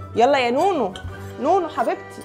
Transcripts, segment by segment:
يلا يا نونو نونو حبيبتي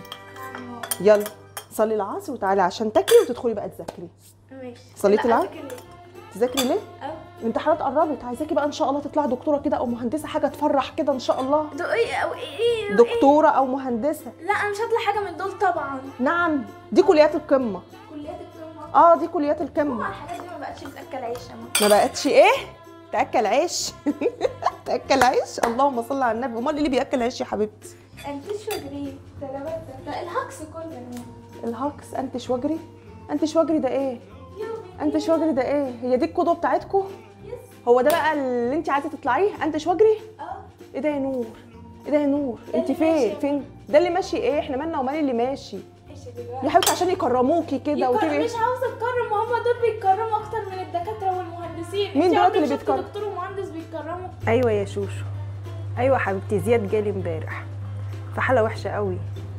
يلا صلي العصر وتعالي عشان تاكلي وتدخلي بقى تذاكري ماشي صليتي لا، العصر؟ أذاكر ليه؟ تذاكري ليه أه. الامتحانات قربت عايزاكي بقى ان شاء الله تطلعي دكتوره كده او مهندسه حاجه تفرح كده ان شاء الله دو ايه او ايه ايه دكتوره او مهندسه لا انا مش هطلع حاجه من دول طبعا نعم دي كليات القمه كليات القمه اه دي كليات طبعا القمه الحاجات دي ما بقتش بتاكل عيش يا ماما ما بقتش ايه تاكل عيش تاكل عيش اللهم صل على النبي امال إيه اللي بياكل عيش يا حبيبتي انت شو جريت تلاتة ده الهكس كله يا ماما الهكس انت شوجري انت شوجري ده ايه يومي. انت شوجري ده ايه هي دي القدوه بتاعتكم يس هو ده بقى اللي انت عايزه تطلعيه انت شوجري اه ايه ده يا نور ايه ده يا نور ده انت اللي فين ماشي. فين ده اللي ماشي ايه احنا مالنا ومال اللي ماشي ايش دلوقتي يا حبيبتي عشان يكرموكي كده يكر- وتبقي مش عاوزه اتكرم وهم دول بيتكرموا اكتر من الدكاتره والمهندسين مين انت دولت عمرك اللي شفتي بيتكرم؟ دكتور ومهندس بيتكرموا ايوه يا شوشو ايوه حبيبتي زياد جالي امبارح في حاله وحشه قوي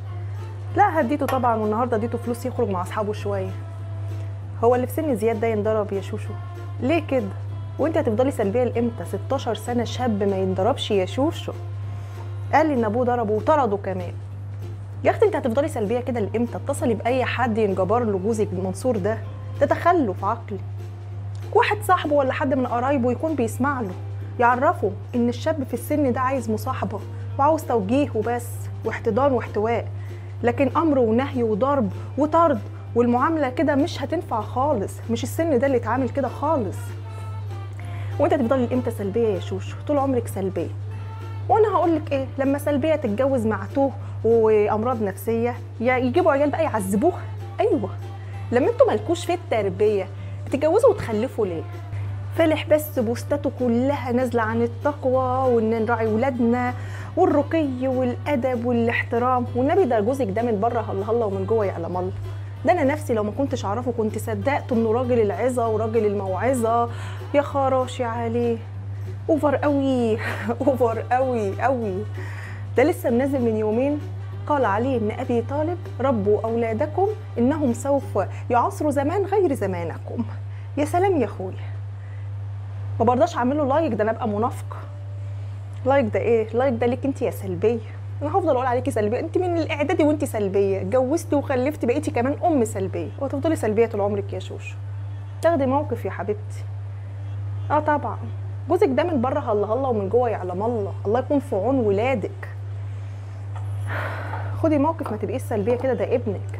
لا هديته طبعا والنهارده اديته فلوس يخرج مع اصحابه شويه هو اللي في سن زياد ده ينضرب يا شوشو ليه كده وانت هتفضلي سلبيه لامتى 16 سنه شاب ما ينضربش يا شوشو قال لي ان ابوه ضربه وطرده كمان يا اختي انت هتفضلي سلبيه كده لامتى اتصلي باي حد ينجبر له جوزك منصور ده ده تخلف عقلي واحد صاحبه ولا حد من قرايبه يكون بيسمع له يعرفه ان الشاب في السن ده عايز مصاحبه وعاوز توجيه وبس واحتضان واحتواء لكن امر ونهي وضرب وطرد والمعامله كده مش هتنفع خالص مش السن ده اللي يتعامل كده خالص وانت هتفضلي امتى سلبيه يا شوشو طول عمرك سلبيه وانا هقول لك ايه لما سلبيه تتجوز مع توه وامراض نفسيه يا يجيبوا عيال بقى يعذبوها ايوه لما انتوا مالكوش في التربيه بتتجوزوا وتخلفوا ليه فالح بس بوستاته كلها نازله عن التقوى وان نراعي ولادنا والرقي والادب والاحترام والنبي ده جوزك ده من بره هلا هلا ومن جوه يعلم الله ده انا نفسي لو ما كنتش اعرفه كنت صدقت انه راجل العظه وراجل الموعظه يا خراشي عليه اوفر قوي اوفر قوي قوي ده لسه منزل من يومين قال عليه ان ابي طالب ربوا اولادكم انهم سوف يعاصروا زمان غير زمانكم يا سلام يا اخويا ما برضاش اعمل له لايك ده انا ابقى منافقه لايك ده ايه لايك ده ليك انت يا سلبيه انا هفضل اقول عليكي سلبيه انت من الاعدادي وانت سلبيه اتجوزتي وخلفتي بقيتي كمان ام سلبيه وهتفضلي سلبيه طول عمرك يا شوشو تاخدي موقف يا حبيبتي اه طبعا جوزك ده من بره هلا هلا ومن جوه يعلم الله الله يكون في عون ولادك خدي موقف ما تبقيش سلبيه كده ده ابنك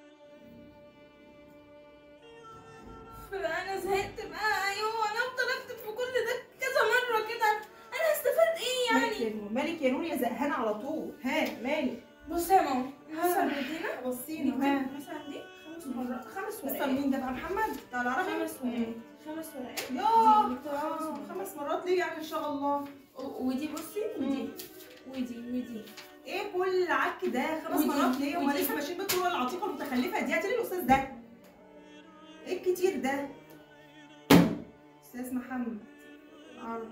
انا زهقت بقى ايوه انا افضل اكتب في كل ده كذا مره كده انا هستفاد ايه مالك يا نور مالك يا نور يا زهقانه على طول ها مالك بصي يا ماما مثلا مدينه بصينا ها نكتب مثلا دي خمس مرات خمس لسه ورقات مين ده بقى محمد بتاع العربي خمس ورقات خمس ورقات ياه دي نكتبها خمس آه، مرات. خمس مرات ليه يعني ان شاء الله و- ودي بصي ودي ودي ودي ايه كل العك ده خمس ودي- مرات ليه هو ودي. لسه ماشيين بالطرق العتيقه المتخلفه دي هاتي لي الاستاذ ده ايه الكتير ده استاذ محمد عرب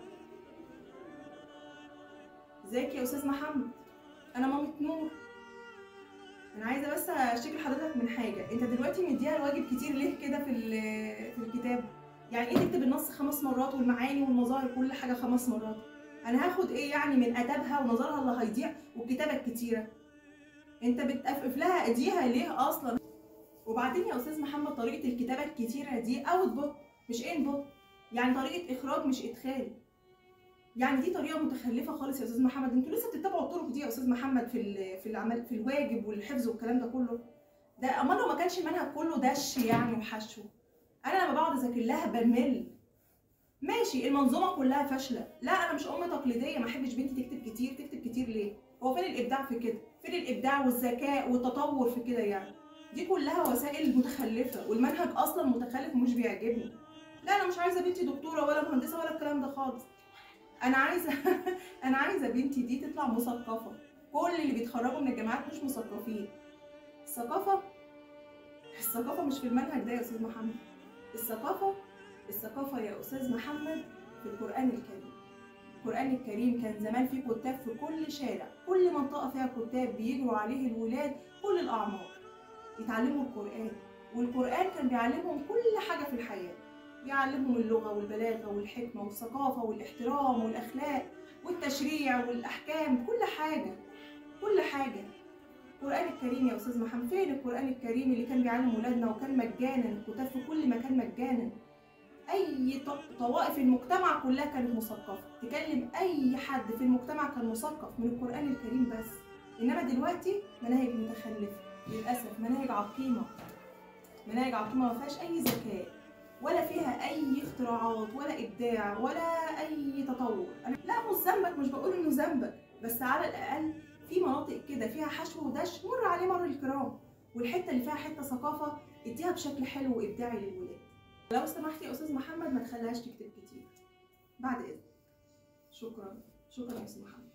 ازيك يا استاذ محمد انا مامة نور انا عايزه بس اشتكي لحضرتك من حاجه انت دلوقتي مديها الواجب كتير ليه كده في ال- في الكتاب يعني ايه تكتب النص خمس مرات والمعاني والمظاهر كل حاجه خمس مرات انا هاخد ايه يعني من ادبها ونظرها اللي هيضيع والكتابه الكتيره انت بتقفف لها ايديها ليه اصلا وبعدين يا استاذ محمد طريقه الكتابه الكتيره دي اوت بوت مش ان بوت يعني طريقه اخراج مش ادخال يعني دي طريقه متخلفه خالص يا استاذ محمد انتوا لسه بتتبعوا الطرق دي يا استاذ محمد في ال- في العمل في الواجب والحفظ والكلام ده كله ده امال لو ما كانش المنهج كله دش يعني وحشو انا لما بقعد اذاكر لها بمل ماشي المنظومه كلها فاشله لا انا مش ام تقليديه ما احبش بنتي تكتب كتير تكتب كتير ليه هو فين الابداع في كده فين الابداع والذكاء والتطور في كده يعني دي كلها وسائل متخلفه والمنهج اصلا متخلف ومش بيعجبني لا انا مش عايزه بنتي دكتوره ولا مهندسه ولا الكلام ده خالص انا عايزه انا عايزه بنتي دي تطلع مثقفه كل اللي بيتخرجوا من الجامعات مش مثقفين الثقافه الثقافه مش في المنهج ده يا استاذ محمد الثقافه الثقافه يا استاذ محمد في القران الكريم القران الكريم كان زمان فيه كتاب في كل شارع كل منطقه فيها كتاب بيجروا عليه الولاد كل الاعمار يتعلموا القران والقران كان بيعلمهم كل حاجه في الحياه بيعلمهم اللغه والبلاغه والحكمه والثقافه والاحترام والاخلاق والتشريع والاحكام كل حاجه حاجه القران الكريم يا استاذ محمد فين القران الكريم اللي كان بيعلم ولادنا وكان مجانا الكتاب في كل مكان مجانا اي ط- طوائف المجتمع كلها كانت مثقفه تكلم اي حد في المجتمع كان مثقف من القران الكريم بس انما دلوقتي مناهج متخلفه للاسف مناهج عقيمه مناهج عقيمه ما فيهاش اي ذكاء ولا فيها اي اختراعات ولا ابداع ولا اي تطور انا لا مش ذنبك مش بقول انه ذنبك بس على الاقل في مناطق كده فيها حشو ودش مر عليه مر الكرام والحته اللي فيها حته ثقافه اديها بشكل حلو وابداعي للولاد لو سمحت يا استاذ محمد ما تخليهاش تكتب كتير بعد اذنك شكرا شكرا يا استاذ محمد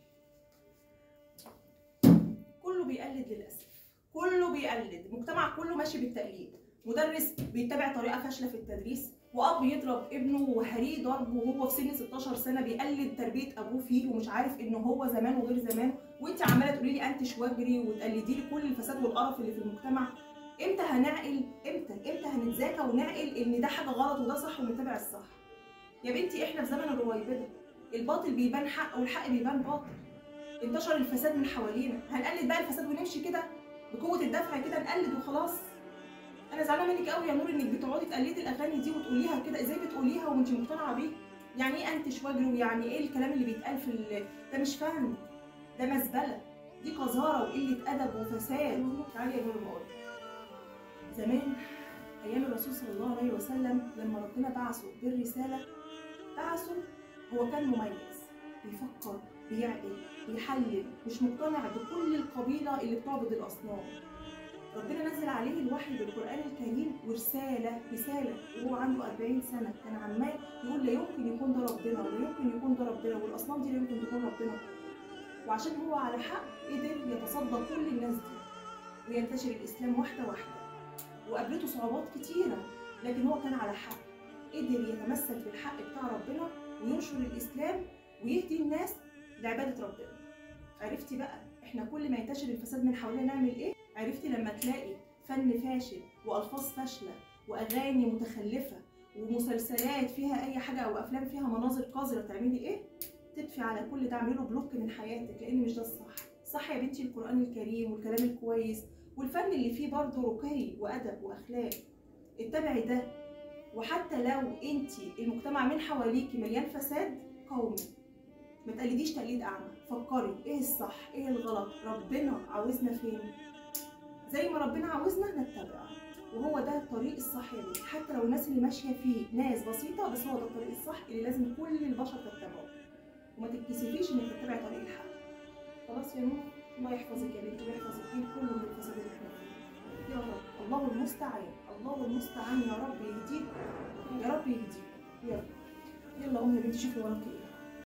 كله بيقلد للاسف كله بيقلد المجتمع كله ماشي بالتقليد مدرس بيتبع طريقه فاشله في التدريس واب يضرب ابنه وهريه ضرب وهو في سن 16 سنه بيقلد تربيه ابوه فيه ومش عارف ان هو زمان وغير زمان وانت عماله تقولي لي انتش واجري وتقلدي لي كل الفساد والقرف اللي في المجتمع امتى هنعقل امتى امتى هنتذاكى ونعقل ان ده حاجه غلط وده صح ونتبع الصح يا بنتي احنا في زمن الرويبده الباطل بيبان حق والحق بيبان باطل انتشر الفساد من حوالينا هنقلد بقى الفساد ونمشي كده بقوه الدفع كده نقلد وخلاص انا زعلانه منك قوي يا نور انك بتقعدي تقلدي الاغاني دي وتقوليها كده ازاي بتقوليها وانت مقتنعه بيها يعني ايه انتش واجري ويعني ايه الكلام اللي بيتقال في ال- ده مش فن ده مزبله دي قذاره وقله ادب وفساد تعالي يا نور المقول زمان ايام الرسول صلى الله عليه وسلم لما ربنا بعثه بالرساله بعثه هو كان مميز بيفكر بيعقل بيحلل مش مقتنع بكل القبيله اللي بتعبد الاصنام ربنا نزل عليه الوحي بالقرآن الكريم ورسالة رسالة وهو عنده 40 سنة كان عمال يقول لا يمكن يكون ده ربنا ولا يمكن يكون ده ربنا والأصنام دي لا يمكن تكون ربنا وعشان هو على حق قدر يتصدى كل الناس دي وينتشر الإسلام واحدة واحدة وقابلته صعوبات كتيرة لكن هو كان على حق قدر يتمسك بالحق بتاع ربنا وينشر الإسلام ويهدي الناس لعبادة ربنا عرفتي بقى احنا كل ما ينتشر الفساد من حوالينا نعمل ايه عرفتي لما تلاقي فن فاشل والفاظ فاشله واغاني متخلفه ومسلسلات فيها اي حاجه او افلام فيها مناظر قذره تعملي ايه تدفي على كل ده اعمله بلوك من حياتك لان مش ده الصح صح يا بنتي القران الكريم والكلام الكويس والفن اللي فيه برضه رقي وادب واخلاق اتبعي ده وحتى لو انت المجتمع من حواليكي مليان فساد قومي ما تقلديش تقليد اعمى فكري ايه الصح ايه الغلط ربنا عاوزنا فين زي ما ربنا عاوزنا نتبعه وهو ده الطريق الصح يا بنتي حتى لو الناس اللي ماشيه فيه ناس بسيطه بس هو ده الطريق الصح اللي لازم كل البشر تتبعه وما تتكسفيش انك تتبعي طريق الحق خلاص يا نور الله يحفظك يا بنتي ويحفظ الدين كله من الفساد اللي احنا فيه يا رب الله المستعان الله المستعان يا رب يهديك يا رب يهديك يلا يلا قومي يا بنتي شوفي وراكي ايه